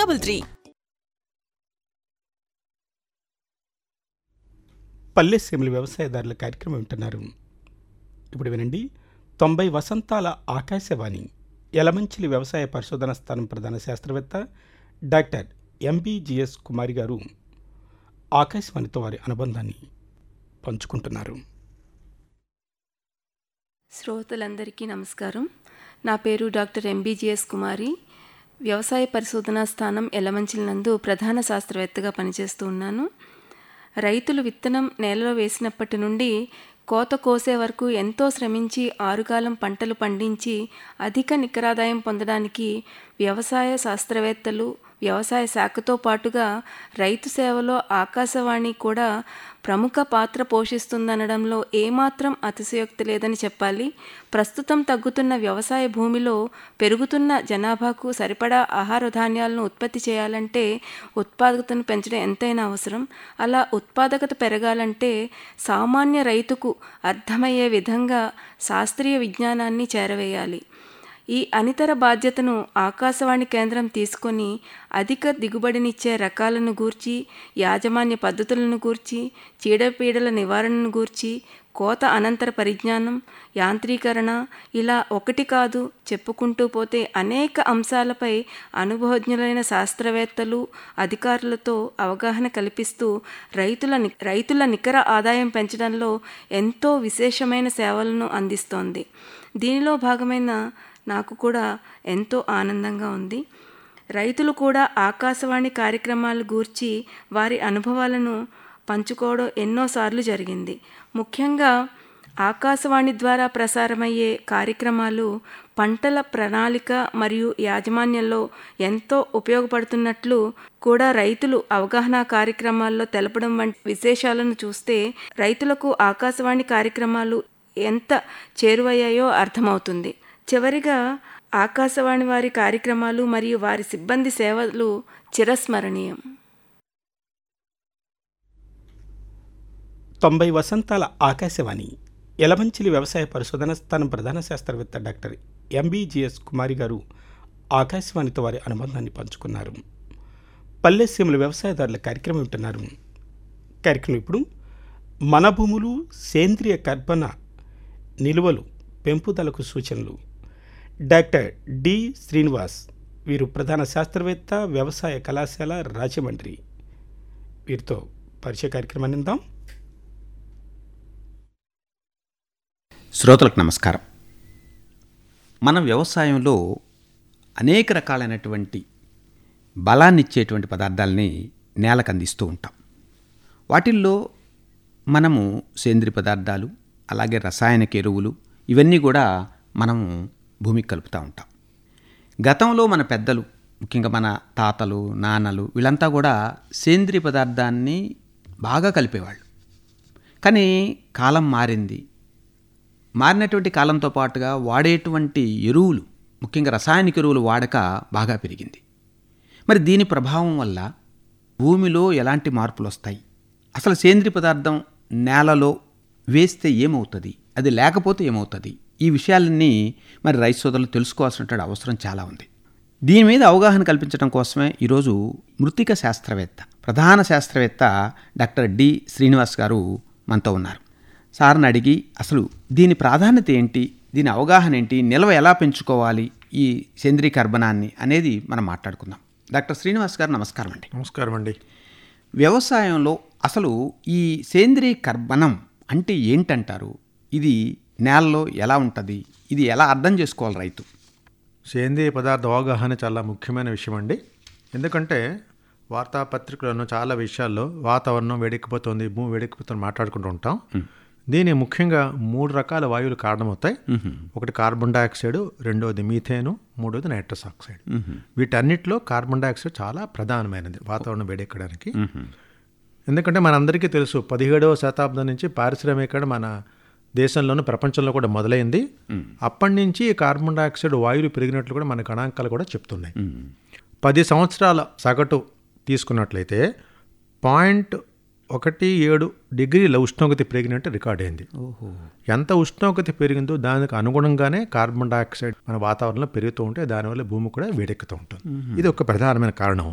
double three పల్లె సీమల వ్యవసాయదారుల కార్యక్రమం వింటున్నారు ఇప్పుడు వినండి తొంభై వసంతాల ఆకాశవాణి యలమంచిలి వ్యవసాయ పరిశోధన స్థానం ప్రధాన శాస్త్రవేత్త డాక్టర్ ఎంబీజిఎస్ కుమారి గారు ఆకాశవాణితో వారి అనుబంధాన్ని పంచుకుంటున్నారు శ్రోతలందరికీ నమస్కారం నా పేరు డాక్టర్ ఎంబీజీఎస్ కుమారి వ్యవసాయ పరిశోధనా స్థానం ఎలమంచిల నందు ప్రధాన శాస్త్రవేత్తగా పనిచేస్తూ ఉన్నాను రైతులు విత్తనం నేలలో వేసినప్పటి నుండి కోత కోసే వరకు ఎంతో శ్రమించి ఆరుగాలం పంటలు పండించి అధిక నికరాదాయం పొందడానికి వ్యవసాయ శాస్త్రవేత్తలు వ్యవసాయ శాఖతో పాటుగా రైతు సేవలో ఆకాశవాణి కూడా ప్రముఖ పాత్ర పోషిస్తుందనడంలో ఏమాత్రం అతిశయోక్తి లేదని చెప్పాలి ప్రస్తుతం తగ్గుతున్న వ్యవసాయ భూమిలో పెరుగుతున్న జనాభాకు సరిపడా ఆహార ధాన్యాలను ఉత్పత్తి చేయాలంటే ఉత్పాదకతను పెంచడం ఎంతైనా అవసరం అలా ఉత్పాదకత పెరగాలంటే సామాన్య రైతుకు అర్థమయ్యే విధంగా శాస్త్రీయ విజ్ఞానాన్ని చేరవేయాలి ఈ అనితర బాధ్యతను ఆకాశవాణి కేంద్రం తీసుకొని అధిక దిగుబడినిచ్చే రకాలను గూర్చి యాజమాన్య పద్ధతులను గూర్చి చీడపీడల నివారణను గూర్చి కోత అనంతర పరిజ్ఞానం యాంత్రీకరణ ఇలా ఒకటి కాదు చెప్పుకుంటూ పోతే అనేక అంశాలపై అనుభవజ్ఞులైన శాస్త్రవేత్తలు అధికారులతో అవగాహన కల్పిస్తూ రైతుల ని- రైతుల నికర ఆదాయం పెంచడంలో ఎంతో విశేషమైన సేవలను అందిస్తోంది దీనిలో భాగమైన నాకు కూడా ఎంతో ఆనందంగా ఉంది రైతులు కూడా ఆకాశవాణి కార్యక్రమాలు గూర్చి వారి అనుభవాలను పంచుకోవడం ఎన్నోసార్లు జరిగింది ముఖ్యంగా ఆకాశవాణి ద్వారా ప్రసారమయ్యే కార్యక్రమాలు పంటల ప్రణాళిక మరియు యాజమాన్యంలో ఎంతో ఉపయోగపడుతున్నట్లు కూడా రైతులు అవగాహన కార్యక్రమాల్లో తెలపడం వంటి విశేషాలను చూస్తే రైతులకు ఆకాశవాణి కార్యక్రమాలు ఎంత చేరువయ్యాయో అర్థమవుతుంది చివరిగా ఆకాశవాణి వారి కార్యక్రమాలు మరియు వారి సిబ్బంది సేవలు చిరస్మరణీయం తొంభై వసంతాల ఆకాశవాణి యలమంచిలి వ్యవసాయ పరిశోధన స్థానం ప్రధాన శాస్త్రవేత్త డాక్టర్ ఎంబీజిఎస్ కుమారి గారు ఆకాశవాణితో వారి అనుబంధాన్ని పంచుకున్నారు పల్లె సీమల వ్యవసాయదారుల కార్యక్రమం వింటున్నారు కార్యక్రమం ఇప్పుడు మన భూములు సేంద్రియ కర్బన నిల్వలు పెంపుదలకు సూచనలు డాక్టర్ డి శ్రీనివాస్ వీరు ప్రధాన శాస్త్రవేత్త వ్యవసాయ కళాశాల రాజమండ్రి వీరితో పరిచయ కార్యక్రమాన్ని ఇందాం శ్రోతలకు నమస్కారం మన వ్యవసాయంలో అనేక రకాలైనటువంటి బలాన్ని ఇచ్చేటువంటి పదార్థాలని నేలకు అందిస్తూ ఉంటాం వాటిల్లో మనము సేంద్రియ పదార్థాలు అలాగే రసాయనిక ఎరువులు ఇవన్నీ కూడా మనము భూమికి కలుపుతూ ఉంటాం గతంలో మన పెద్దలు ముఖ్యంగా మన తాతలు నాన్నలు వీళ్ళంతా కూడా సేంద్రియ పదార్థాన్ని బాగా కలిపేవాళ్ళు కానీ కాలం మారింది మారినటువంటి కాలంతో పాటుగా వాడేటువంటి ఎరువులు ముఖ్యంగా రసాయనిక ఎరువులు వాడక బాగా పెరిగింది మరి దీని ప్రభావం వల్ల భూమిలో ఎలాంటి మార్పులు వస్తాయి అసలు సేంద్రియ పదార్థం నేలలో వేస్తే ఏమవుతుంది అది లేకపోతే ఏమవుతుంది ఈ విషయాలన్నీ మరి రైతు సోదరులు తెలుసుకోవాల్సినటువంటి అవసరం చాలా ఉంది దీని మీద అవగాహన కల్పించడం కోసమే ఈరోజు మృతిక శాస్త్రవేత్త ప్రధాన శాస్త్రవేత్త డాక్టర్ డి శ్రీనివాస్ గారు మనతో ఉన్నారు సార్ని అడిగి అసలు దీని ప్రాధాన్యత ఏంటి దీని అవగాహన ఏంటి నిల్వ ఎలా పెంచుకోవాలి ఈ సేంద్రీయ కర్బనాన్ని అనేది మనం మాట్లాడుకుందాం డాక్టర్ శ్రీనివాస్ గారు నమస్కారం అండి నమస్కారం అండి వ్యవసాయంలో అసలు ఈ సేంద్రీయ కర్బనం అంటే ఏంటంటారు ఇది నేలలో ఎలా ఉంటుంది ఇది ఎలా అర్థం చేసుకోవాలి రైతు సేంద్రియ పదార్థ అవగాహన చాలా ముఖ్యమైన విషయం అండి ఎందుకంటే వార్తాపత్రికలను చాలా విషయాల్లో వాతావరణం వేడెక్కిపోతుంది భూమి వేడెక్కిపోతుంది మాట్లాడుకుంటూ ఉంటాం దీని ముఖ్యంగా మూడు రకాల వాయువులు కారణమవుతాయి ఒకటి కార్బన్ డైఆక్సైడ్ రెండోది మీథేను మూడోది నైట్రస్ ఆక్సైడ్ వీటన్నిటిలో కార్బన్ డైఆక్సైడ్ చాలా ప్రధానమైనది వాతావరణం వేడెక్కడానికి ఎందుకంటే మనందరికీ తెలుసు పదిహేడవ శతాబ్దం నుంచి పారిశ్రామికరణ మన దేశంలోనూ ప్రపంచంలో కూడా మొదలైంది అప్పటి నుంచి ఈ కార్బన్ డైఆక్సైడ్ వాయువులు పెరిగినట్లు కూడా మన గణాంకాలు కూడా చెప్తున్నాయి పది సంవత్సరాల సగటు తీసుకున్నట్లయితే పాయింట్ ఒకటి ఏడు డిగ్రీల ఉష్ణోగ్రత పెరిగినట్టు రికార్డ్ అయింది ఎంత ఉష్ణోగ్రత పెరిగిందో దానికి అనుగుణంగానే కార్బన్ డైఆక్సైడ్ మన వాతావరణంలో పెరుగుతూ ఉంటే దానివల్ల భూమి కూడా వేడెక్కుతూ ఉంటుంది ఇది ఒక ప్రధానమైన కారణం